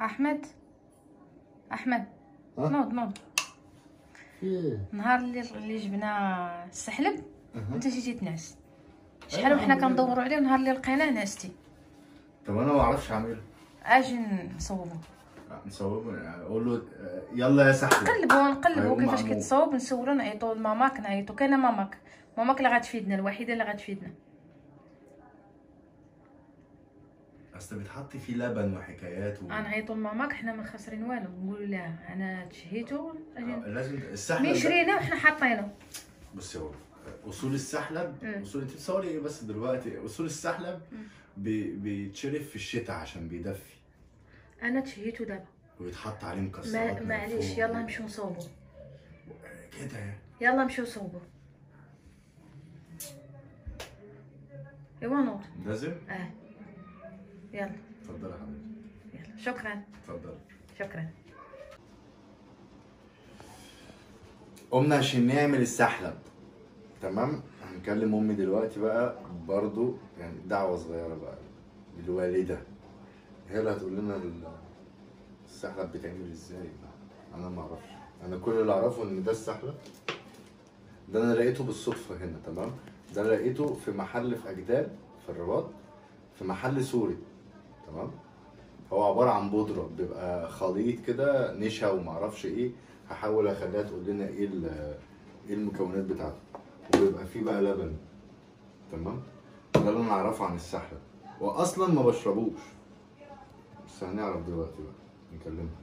احمد احمد ها؟ نوض نوض في ايه؟ نهار اللي اللي جبنا السحلب أها. انت جيتي تنعس شحال أيوة، وحنا الحمد لله. كندوروا عليه ونهار اللي لقيناه نعستي طب انا ما اعرفش اعمله اجي نصوبو نصوب اقول له آه، يلا يا سحلب نقلبو نقلبو أيوة، كيفاش معمول. كيتصاوب نسولو نعيطو لماماك نعيطو كاينه ماماك ماماك اللي غتفيدنا الوحيده اللي غتفيدنا اصل بتحطي فيه لبن وحكايات و... غنعيطو لماماك حنا ما خاسرين والو نقولو لا انا تشهيتو آه، اجي لازم السحلب مي ده- شرينا وحنا حاطينه بصي هو اصول السحلب مم. اصول انت بتصوري ايه بس دلوقتي اصول السحلب مم. بي... بيتشرب في الشتاء عشان بيدفي انا تشهيتو دابا ويتحط عليه مكسرات ما من معليش فوق. يلا نمشيو نصوبو كده يعني يلا نمشيو نصوبو ايوا نوض لازم اه يلا اتفضلي يا حبيبتي يلا شكرا اتفضلي شكرا قمنا عشان نعمل السحلب تمام هنكلم امي دلوقتي بقى برضو يعني دعوه صغيره بقى للوالده هي اللي هتقول لنا ال- السحلب بيتعمل ازاي بقى. انا ما اعرفش انا كل اللي اعرفه ان ده السحلب ده انا لقيته بالصدفه هنا تمام ده انا لقيته في محل في اجداد في الرباط في محل سوري تمام هو عباره عن بودره بيبقى خليط كده نشا ومعرفش ايه هحاول اخليها تقول لنا ايه ال- ايه المكونات بتاعته وبيبقى فيه بقى لبن تمام ده اللي انا اعرفه عن السحلب واصلا ما بشربوش بس هنعرف دلوقتي بقى نكلمها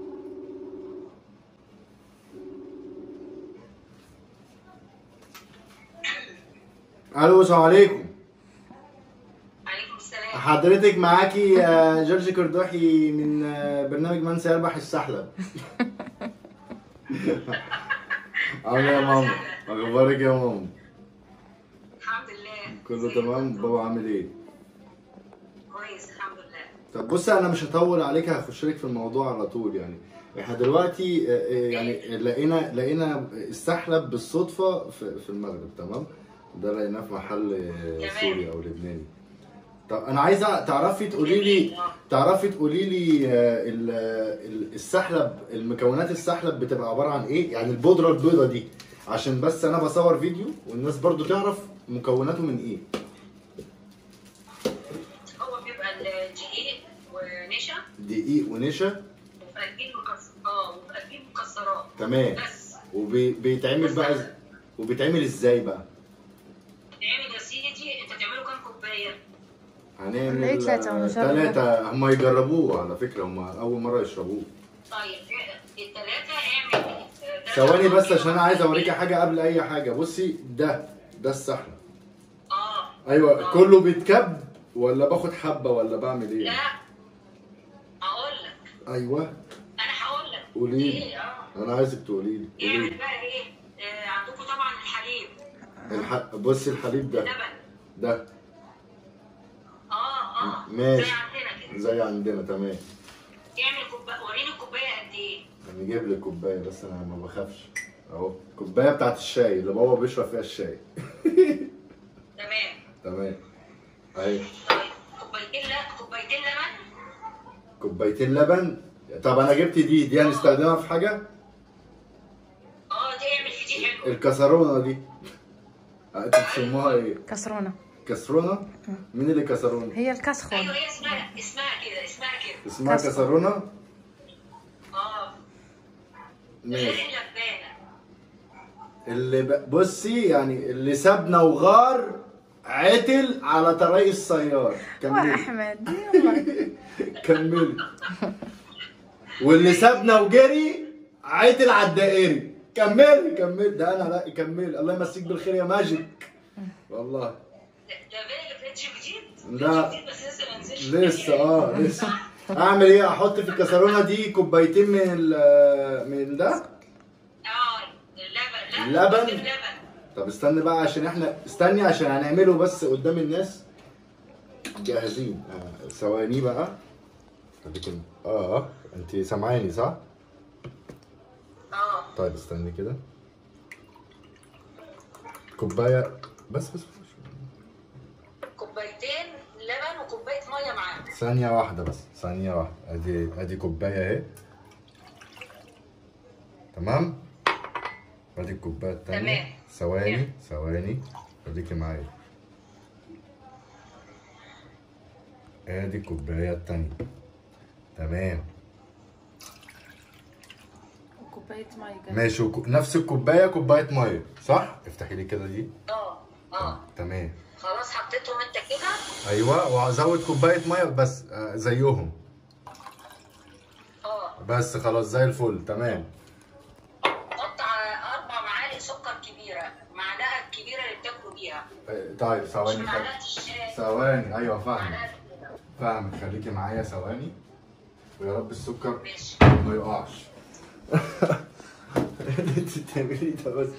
الو السلام عليكم عليكم السلام حضرتك معاكي آه، جورج كردوحي من آه، برنامج من سيربح السحلب عامله إيه يا ماما اخبارك يا ماما الحمد لله كله زي تمام الفل. بابا عامل ايه كويس الحمد لله طب بص انا مش هطول عليك هخش لك في الموضوع على طول يعني احنا دلوقتي آه، آه، يعني لقينا لقينا السحلب بالصدفه في, في المغرب تمام ده لقيناه في محل آه، تمام. سوري او لبناني طب انا عايزه تعرفي تقولي لي تعرفي تقولي لي آه، ال- ال- السحلب المكونات السحلب بتبقى عباره عن ايه يعني البودره البيضه دي عشان بس انا بصور فيديو والناس برضو تعرف مكوناته من ايه هو بيبقى الدقيق ونشا دقيق ونشا وفي مكسر اه وفي مكسرات تمام بس وبيتعمل بقى إز- وبيتعمل ازاي بقى تعمل يا سيدي انت تعمله كام كوبايه؟ هنعمل نلاقي تلاتة ونجرب. ثلاثة هم يجربوه على فكرة هم أول مرة يشربوه طيب الثلاثه اعمل آه، ده ثواني بس كوباية. عشان أنا عايز أوريكي حاجة قبل أي حاجة بصي ده ده السحلب اه أيوه آه. كله بيتكب ولا باخد حبة ولا بعمل إيه؟ لا هقول لك أيوه انا هقول لك قولي لي. ايه اه أنا عايزك تقولي لي قولي اعمل لي بقى ايه آه عندكم طبعا الحليب الح... بصي الحليب ده لبن ده اه اه ماشي. زي عندنا كده زي عندنا تمام اعمل كوبايه وريني الكوبايه قد ايه هنجيب لك كوباية بس أنا ما بخافش أهو كوباية بتاعت الشاي اللي بابا بيشرب فيها الشاي تمام تمام أهي طيب كوبايتين لا كوبايتين لبن كوبايتين لبن طب انا جبت دي دي هنستخدمها في حاجه اه دي اعمل في دي حلو الكسرونه دي آه، انتوا بتسموها ايه كسرونه كسرونه مين اللي كسرونه هي الكسخون ايوه هي اسمها اسمها كده اسمها كده اسمها كسرونة. كسرونه اه ماشي غير اللبانه اللي ب... بصي يعني اللي سابنا وغار عتل على طريق السيار كملي واحمد يلا كملي واللي سابنا وجري عتل على الدائري كملي كملي ده انا لا كملي الله يمسيك بالخير يا ماجد والله ده ده بقى فيديو جديد لا. فيديو جديد بس لسه ما نزلش لسه اه لسه اعمل ايه احط في الكسرونه دي كوبايتين من ال- من ده اه اللبن لا اللبن؟ كوبايتين لبن طب استنى بقى عشان احنا استني عشان هنعمله بس قدام الناس جاهزين آه، ثواني بقى خليكي اه انت سامعاني صح اه طيب استني كده كوبايه بس بس كوبايتين لبن وكوبايه ميه معاه ثانية واحدة بس ثانية واحدة ادي ادي كوباية اهي تمام ادي الكوباية التانية تمام. ثواني ثواني خليكي معايا ادي الكوباية التانية تمام وكوبايه مي قال. ماشي وكو... نفس الكوباية كوباية مية صح؟ افتحي لي كده دي اه اه تمام خلاص حطيتهم انت كده ايوه وهزود كوباية مية بس آه زيهم اه بس خلاص زي الفل تمام حط ع- اربع معالق سكر كبيره معلقه الكبيره اللي بتاكلوا بيها آه، طيب مش ثواني خل- معلقه الشاي ثواني ايوه فاهمك معلقه كبيرة. فاهمك خليكي معايا ثواني ويا رب السكر ماشي ما يقعش انت بتعملي ده بس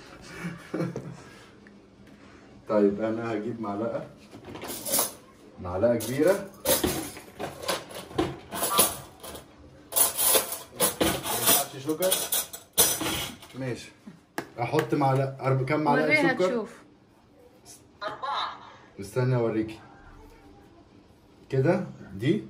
طيب انا هجيب معلقه معلقه كبيره ما ينفعش شوكر ماشي احط معلقه أرب... كم معلقه وريها سكر تشوف اربعه استنى اوريكي كده دي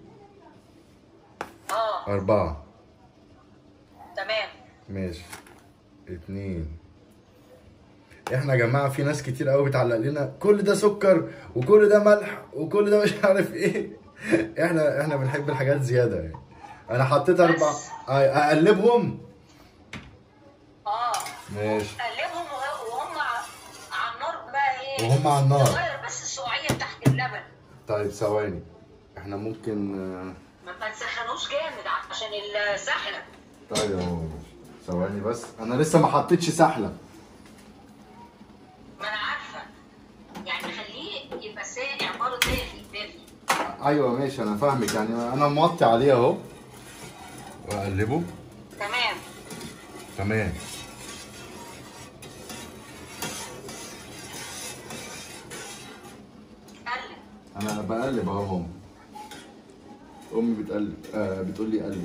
اه أربعة تمام ماشي اتنين احنا يا جماعة في ناس كتير قوي بتعلق لنا كل ده سكر وكل ده ملح وكل ده مش عارف ايه احنا احنا بنحب الحاجات زيادة يعني انا حطيت اربع بس. اه، اقلبهم اه ماشي قلبهم وه- وهم ع- على النار بقى ايه وهم على النار. تغير بس السقعيه تحت اللبن طيب ثواني احنا ممكن اه، ما ما تسخنوش جامد عشان السحلب طيب اهو ثواني بس انا لسه ما حطيتش سحلة ما انا عارفه يعني خليه يبقى ساقع برضه دافي دافي ايوه ماشي انا فاهمك يعني انا موطي عليه اهو واقلبه تمام تمام قلب انا بقلب اهو هم امي بتقلب آه بتقول لي قلب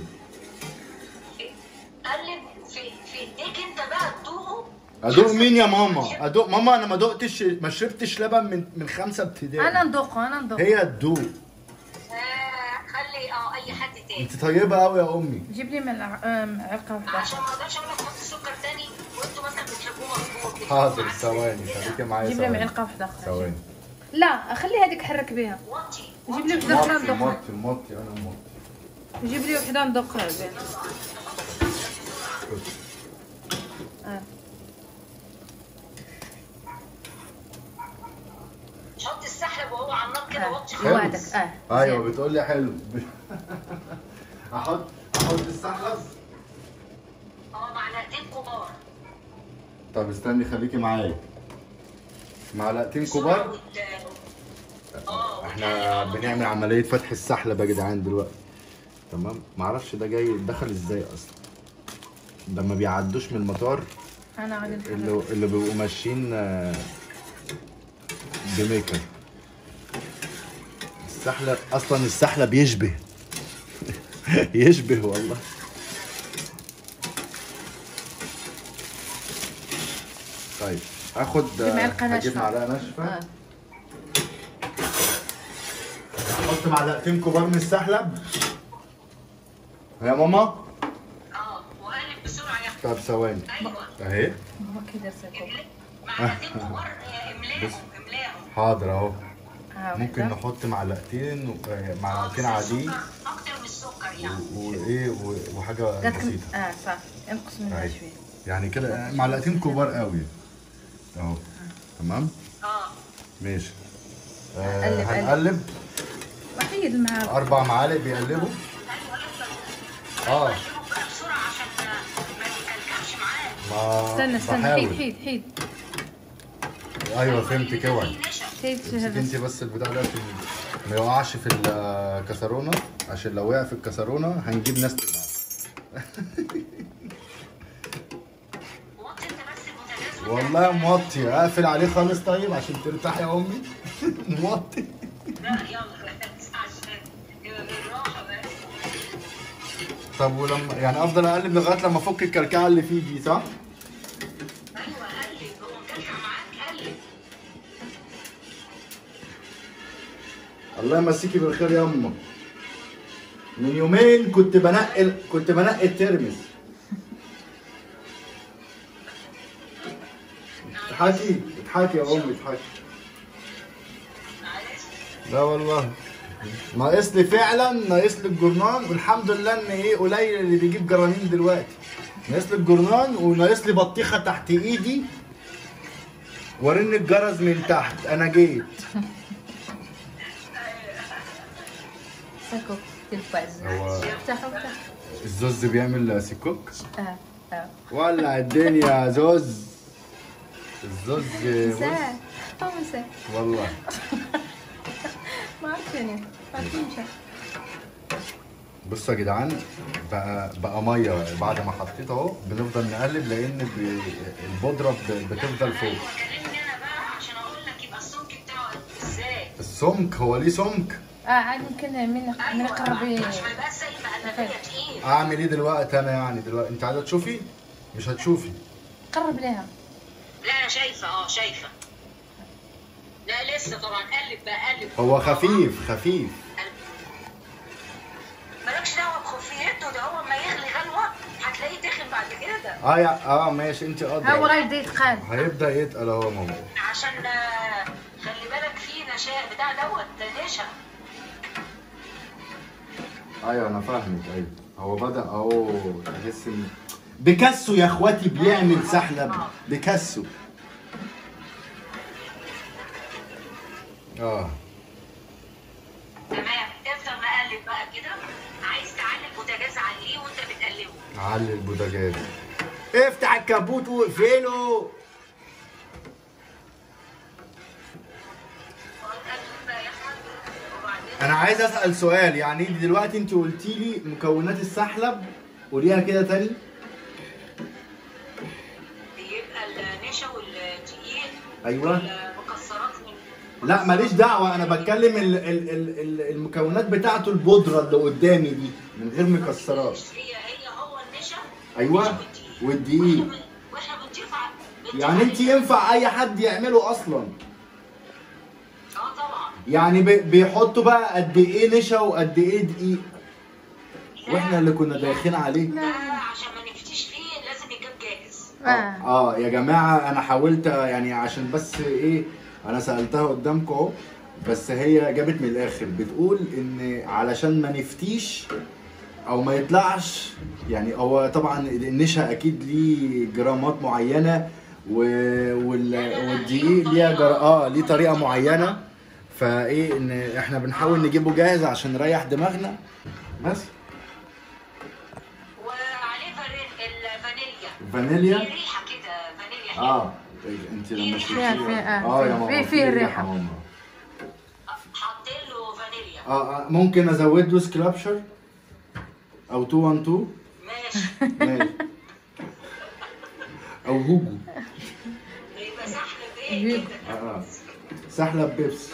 قلب في في ايديك انت بقى تدوقه ادوق مين يا ماما ادوق ماما انا ما دقتش ما شربتش لبن من من خمسه ابتدائي انا ندوقه انا ندوقه هي تدوق آه خلي اه اي حد تاني انت طيبه قوي يا امي جيب لي من معلقه واحده عشان ما اقدرش اقول لك حط سكر تاني وانتوا مثلا بتحبوه مظبوط كده. حاضر مع ثواني السكر خليكي كده. معايا جيب لي ثواني معلقه واحده اخرى ثواني لا خلي هذيك حرك بها وطي جيب لي وطي. وحده اخرى موطي ندوقها موطي موطي انا موطي جيب لي وحده ندوقها بها آه. حط السحلب وهو على النار كده آه. وطي حلو. وعدك اه ايوه زين. بتقول لي حلو احط احط السحلب اه معلقتين كبار طب استني خليكي معايا معلقتين بسرعة كبار وت- اه احنا بنعمل عمليه فتح السحلب يا جدعان دلوقتي تمام معرفش ده جاي دخل ازاي اصلا ده ما بيعدوش من المطار انا عادي نحرك اللي اللي بيبقوا ماشيين آه، بميكر السحلب اصلا السحلب يشبه يشبه والله طيب اخد جيب معلقه هجيب ناشفه معلقه ناشفه آه. احط معلقتين كبار من السحلب يا ماما اه وقلب بسرعه يا طب ثواني ايوه اهي هو كده سكوب معلقتين كبار آه، املاهم املاهم حاضر اهو ها ممكن وحده نحط معلقتين و- آه، آه، معلقتين بس عاديين السكر اكتر من السكر يعني و- وايه و- وحاجه قالت بسيطه اه صح انقص منها أهي. شوي يعني كده معلقتين كبار قوي اهو تمام اه ماشي آه قلب، قلب. هنقلب وحيد المعلقه اربع معالق بيقلبوا ايوه افضل اه قلبهم بقى بسرعه عشان ما ما يتكلكعش معاه ما استنى استنى بحاول. حيد حيد حيد ايوه فهمتك اوعي حيد امسك انت بس البتاع ده عشان ما يقعش في الكسرونه عشان لو وقع في الكسرونه هنجيب ناس تلعب وطي انت بس البوتاجاز وانت والله موطي اقفل عليه خالص طيب عشان ترتاح يا امي موطي لا يلا عشان بالراحه بس طب ولما يعني افضل اقلب لغايه لما افك الكركعه اللي فيه دي صح؟ ايوه قلب هو مكلكع معاك قلب الله يمسيكي بالخير يا امه من يومين كنت بنقل كنت بنقي الترمس اضحكي اضحكي يا امي اضحكي معلش لا والله ناقص لي فعلا ناقص لي الجرنان والحمد لله ان ايه قليل اللي بيجيب جرانين دلوقتي ناقص لي الجرنان وناقص لي بطيخه تحت ايدي ورن الجرس من تحت انا جيت سكوك تلفاز هو افتحوا افتحوا الزوز بيعمل سيكوك اه اه ولع الدنيا يا زوز الزوز بص، مساء او مساء والله ما اعرفش يعني ما عرفتش بصوا يا جدعان بقى بقى ميه بعد ما حطيت اهو بنفضل نقلب لان بي- البودره ب- بتفضل فوق كلمني انا بقى عشان اقول لك يبقى السمك بتاعه ازاي السمك هو ليه سمك اه عاد يمكن من من قرب عشان ما يبقاش زي المهلبيه تقيل اعمل ايه دلوقتي انا يعني دلوقتي انت عايزه تشوفي مش هتشوفي قرب ليها لا انا شايفه اه شايفه لا لسه طبعا قلب بقى قلب هو خفيف خفيف مالكش دعوه بخفيته ده هو ما يغلي غلوه هتلاقيه تخن بعد كده اه يا اه ماشي انت هو قادره غايب يتقاد هيبدا يتقل اهو ماما عشان آه، خلي بالك في نشاء بتاع دوت ده نشا ايوه انا فاهمك ايوه هو بدا اهو تحس ان بيكاسو يا اخواتي بيعمل سحلب بيكاسو اه تمام افضل مقلب بقى كده عايز تعلي البوتاجاز عليه وانت بتقلبه علي البوتاجاز افتح الكبوت واقفله قلب بقى يا احمد وبعدين انا عايز اسال سؤال يعني انت دلوقتي انت قلتي لي مكونات السحلب قوليها كده تاني بيبقى النشا والدقيق ايوه والمكسرات من لا ماليش دعوه انا بتكلم ال ال ال ال المكونات بتاعته البودره اللي قدامي دي من غير مكسرات هي هي هو النشا ايوه والدقيق واحنا واحنا بنضيف ع- بنضيف يعني انت عليه- ينفع اي حد يعمله اصلا اه طبعا يعني بي- بيحطوا بقى قد ايه نشا وقد ايه دقيق واحنا اللي كنا دايخين عليه ده عشان ما نفتيش فيه لازم يجيب جاهز اه اه يا جماعه انا حاولت يعني عشان بس ايه انا سالتها قدامكم اهو بس هي جابت من الاخر بتقول ان علشان ما نفتيش او ما يطلعش يعني هو طبعا النشا اكيد ليه جرامات معينه و... وال... والدقيق ليها جر... اه ليه طريقه معينه فايه ان احنا بنحاول نجيبه جاهز عشان نريح دماغنا بس وعليه فاني- الفانيليا فانيليا في ريحه كده فانيليا حلوة. اه انت لما فيها- شفتيها فيها- اه يا في- ماما في- في الريحة. ماما. حاطين له فانيليا اه آه، ممكن ازود له سكرابشر او 212 ماشي ماشي او هوجو يبقى سحلب ايه كده اه اه سحلب بيبس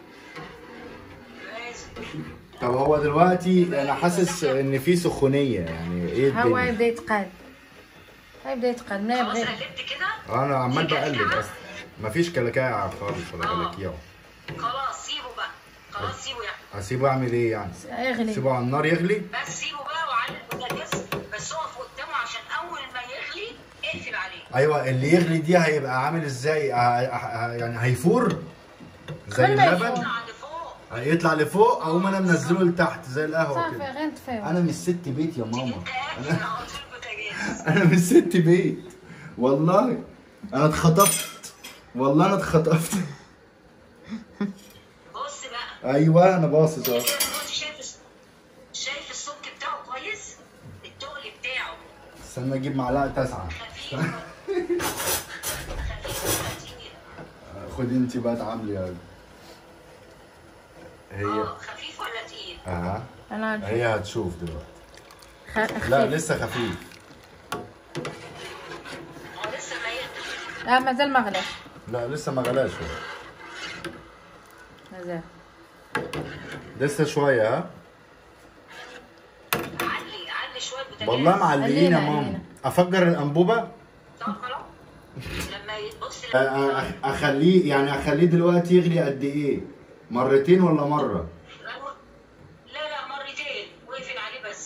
ماشي طب هو دلوقتي انا حاسس ان في سخونيه يعني ايه هو الدنيا يبدا يتقاد يبدا يتقاد ما خلاص يبغي قلبت كده انا عمال بقلب اصلا مفيش كلاكاع خالص ولا كلاكيع خلاص سيبه بقى خلاص سيبه يعني هسيبه اعمل ايه يعني يغلي سيبه على النار يغلي بس سيبه بقى وعلى البوتاجاز بس اقف قدامه عشان اول ما يغلي اقفل عليه ايوه اللي يغلي دي هيبقى عامل ازاي آه، آه، آه، يعني هيفور زي خليه اللبن يفور. يطلع لفوق هيطلع لفوق اقوم انا منزله لتحت زي القهوه صافي كده غير نطفيو انا مش ست بيت يا ماما انت قاعد على طول البوتاجاز انا مش ست بيت والله انا اتخطفت والله انا اتخطفت بص بقى ايوه انا باصص اهو كده دلوقتي شايف الس- شايف السمك بتاعه كويس التقل بتاعه استنى اجيب معلقه تسعه خفيف خفيف وتقيل خدي انت بقى تعاملي يا هي اه خفيف ولا تقيل اها انا هي هتشوف دلوقتي خ- لا خفيف لسه خفيف هو لسه ما يغلي لا مازال ما غلاش لا لسه ما غلاش هو. مازال لسه شويه ها علي علي شويه البوتاجاز والله معلقين يا علينا، ماما علينا. افجر الانبوبه طب خلاص لما يبص أ- أ- اخليه يعني اخليه دلوقتي يغلي قد ايه مرتين ولا مره لا لا مرتين واقفل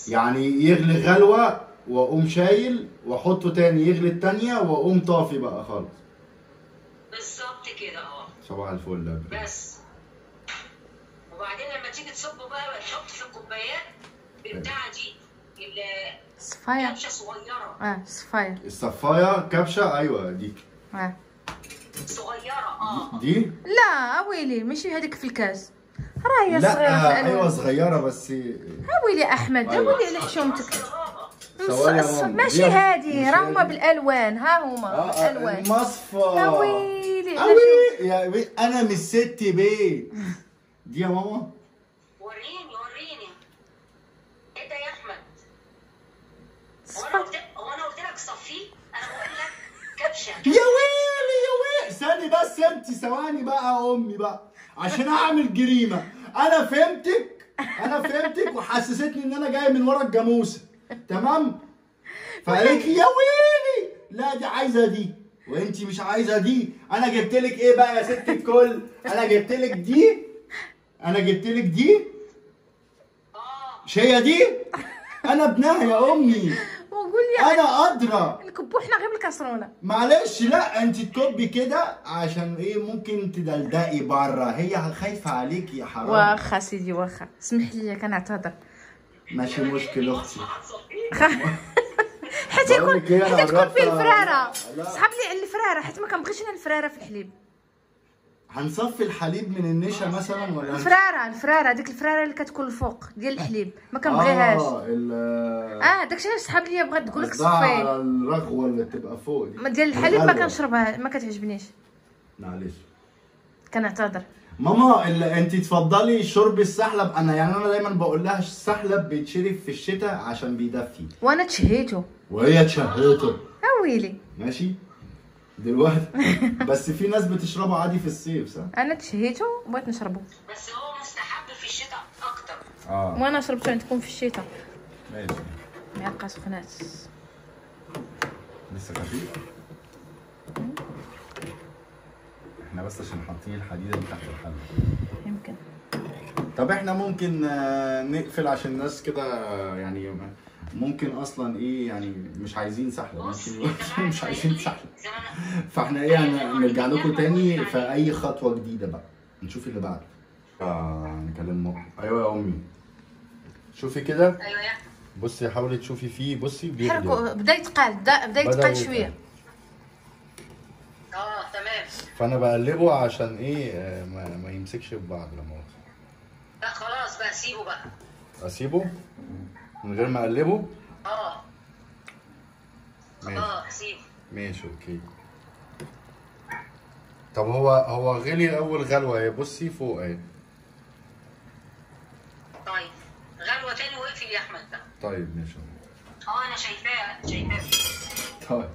يعني يغلي غلوه واقوم شايل واحطه تاني يغلي التانية واقوم طافي بقى خالص بالظبط كده اه صباح الفل يا برنس. بس وبعدين لما تيجي تصبه بقى تحط في الكوبايات بالبتاعه دي صفاية الكبشه صغيره اه صفاية الصفايه كبشه ايوه دي اه صغيره اه دي لا ويلي ماشي هذيك في الكاس راهي لا صغيرة في الألوان. ايوه صغيره بس ويلي احمد أيوة. ويلي على حشومتك ثواني يا الص- ماما. ماشي دي- هذه مش راهما هذه. بالالوان ها هما اه آه، بالالوان المصفى يا ويلي على أوي يا بي انا مش ست بيت دي يا ماما وريني وريني ايه ده يا احمد هو انا صفاية. قلت هو انا قلت لك صفيه انا بقول لك كبشه يا ويلي يا ويلي استني بس انت ثواني بقى يا امي بقى عشان اعمل جريمه انا فهمتك انا فهمتك وحسستني ان انا جاي من ورا الجاموسه تمام فقالت لي يا ويلي لا دي عايزه دي وانت مش عايزه دي انا جبت لك ايه بقى يا ست الكل انا جبت لك دي انا جبت لك دي اه مش هي دي انا ابنها يا امي وقول لي انا ادرى نكبو حنا غير بالكسرونه معلش لا انت تكبي كده عشان ايه ممكن تدلدقي بره هي خايفه عليكي يا حرام واخا سيدي واخا اسمح لي كنعتذر ماشي مشكل اختي حتى يكون بقول لك إيه، أنا حتى تكون قربت- فيه الفراره لا. سحب لي الفراره حيت ما كنبغيش انا الفراره في الحليب هنصفي الحليب من النشا مثلا ولا الفراره الفراره ديك الفراره اللي كتكون الفوق ديال الحليب ما كنبغيهاش اه ال اه داكشي علاش سحب لي بغات تقول لك قصدها على صفي الرغوه اللي تبقى فوق دي ما ديال الحليب ما الغلوة. كنشربها ما كتعجبنيش معلش كنعتذر ماما ال- انت تفضلي شرب السحلب انا يعني انا دايما بقول لها السحلب بيتشرب في الشتاء عشان بيدفي وانا تشهيته وهي تشهيته اه ويلي ماشي دلوقتي بس في ناس بتشربه عادي في الصيف صح؟ انا تشهيته وبغيت نشربه بس هو مستحب في الشتاء اكتر اه وانا شربته عندكم في الشتاء ماشي معلقه سخنات لسه خفيف احنا بس عشان حاطين الحديده دي تحت الحله يمكن طب احنا ممكن آه، نقفل عشان الناس كده آه، يعني ممكن اصلا ايه يعني مش عايزين سحله بص ممكن يا يبقوا جماعة مش عايزين سحله زي ما انا فاحنا ايه هن- نرجع لكم تاني في اي خطوه جديده بقى نشوف اللي بعده اه نكلم ماما ايوه يا امي شوفي كده ايوه يا بصي حاولي تشوفي فيه بصي بيغلي حركوا بدا يتقال بدا بدا بدأ يتقال يتقل. شويه اه تمام فانا بقلبه عشان ايه آه، ما, ما يمسكش في بعض لا مؤاخذة. لا خلاص بقى سيبه بقى اسيبه من غير ما اقلبه اه ماشي اه سيبه ماشي اوكي طب هو هو غلي اول غلوه اهي بصي فوق اهي طيب غلوه تاني واقفل يا احمد بقى طيب ماشي اه انا شايفاه شايفاه طيب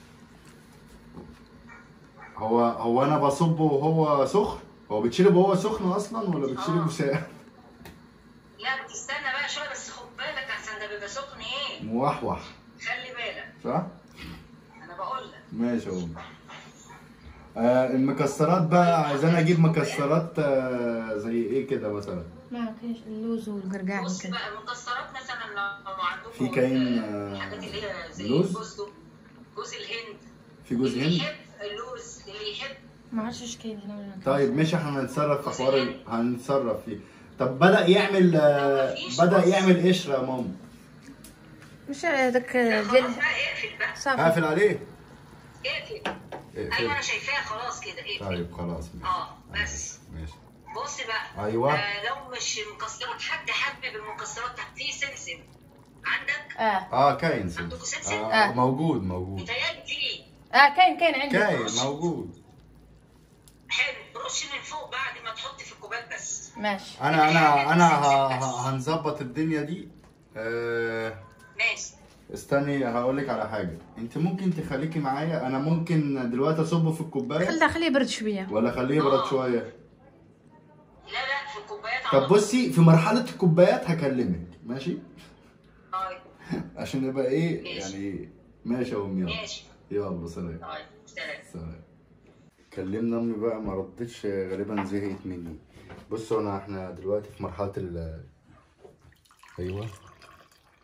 هو هو انا بصبه وهو سخن هو بيتشرب وهو سخن اصلا ولا بيتشرب آه. ساقع لا بتستنى بقى شويه بس خد بالك احسن ده بيبقى سخن ايه موحوح خلي بالك صح انا بقول لك ماشي يا أم. آه المكسرات بقى عايزين اجيب مكسرات آه زي ايه كده مثلا ما كاينش اللوز والقرقاع بص يمكن بقى المكسرات مثلا لو عندكم في كاين، ال- آه، الحاجات اللي هي زي لوز؟ جوز جوز الهند في جوز اللي هند يحب اللوز اللي يحب ما عرفتش اش كاين هنا ولا هنا. طيب ماشي احنا هنتصرف في حوار ال- هنتصرف فيه طب بدأ يعمل آه بدأ يعمل قشرة يا ماما مش هذاك لا، ديال خلاص بقى اقفل بقى صافي هقفل عليه اقفل اقفل. ايوه انا شايفاها خلاص كده اقفل طيب خلاص ماشي اه بس ماشي بص بقى أيوة. آه لو مش مكسرات حد حابب المكسرات في سمسم عندك اه اه كاين سن. عندكم سمسم؟ آه آه. موجود موجود متهيألي في اه كاين كاين عندي كاين موجود حلو رش من فوق بعد ما تحط في الكوبايات بس ماشي انا انا انا ه- ه- هنظبط الدنيا دي آه ماشي استني هقول لك على حاجه انت ممكن تخليكي معايا انا ممكن دلوقتي اصبه في الكوبايه خليه خليه يبرد شويه ولا اخليه يبرد آه. شويه لا لا في الكوبايات على طب طول. بصي في مرحله الكوبايات هكلمك ماشي طيب عشان يبقى ايه ماشي. يعني ماشي يا امي يلا ماشي يلا سلام طيب سلام سلام كلمنا امي بقى ما ردتش غالبا زهقت مني بصوا انا احنا دلوقتي في مرحله ال ايوه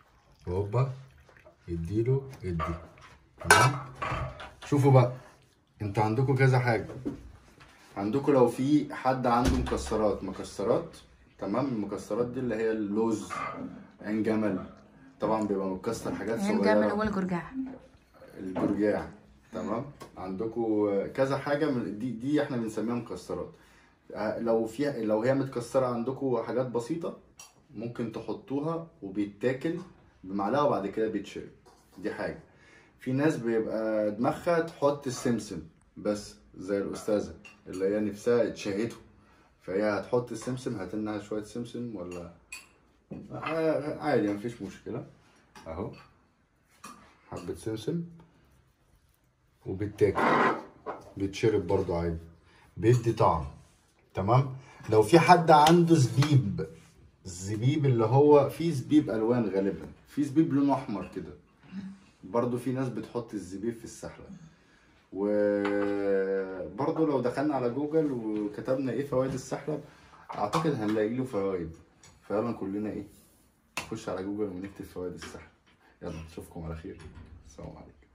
هوبا اديله ادي تمام شوفوا بقى انتوا عندكم كذا حاجه عندكم لو في حد عنده مكسرات مكسرات تمام المكسرات دي اللي هي اللوز عين جمل طبعا بيبقى مكسر حاجات عين صغيره جمل والجرجاع البرجاع تمام عندكم كذا حاجه من دي دي احنا بنسميها مكسرات آه، لو فيها لو هي متكسره عندكم حاجات بسيطه ممكن تحطوها وبيتاكل بمعلقه وبعد كده بيتشرب دي حاجه في ناس بيبقى دماغها تحط السمسم بس زي الاستاذه اللي هي نفسها اتشهته فهي هتحط السمسم هات لنا شويه سمسم ولا آه، عادي مفيش مشكله اهو حبه سمسم وبيتاكل بيتشرب برضو عادي بيدي طعم تمام لو في حد عنده زبيب الزبيب اللي هو في زبيب الوان غالبا في زبيب لونه احمر كده برضو في ناس بتحط الزبيب في السحلة وبرضو لو دخلنا على جوجل وكتبنا ايه فوائد السحلب اعتقد هنلاقي له فوائد فيلا كلنا ايه نخش على جوجل ونكتب فوائد السحلب يلا نشوفكم على خير السلام عليكم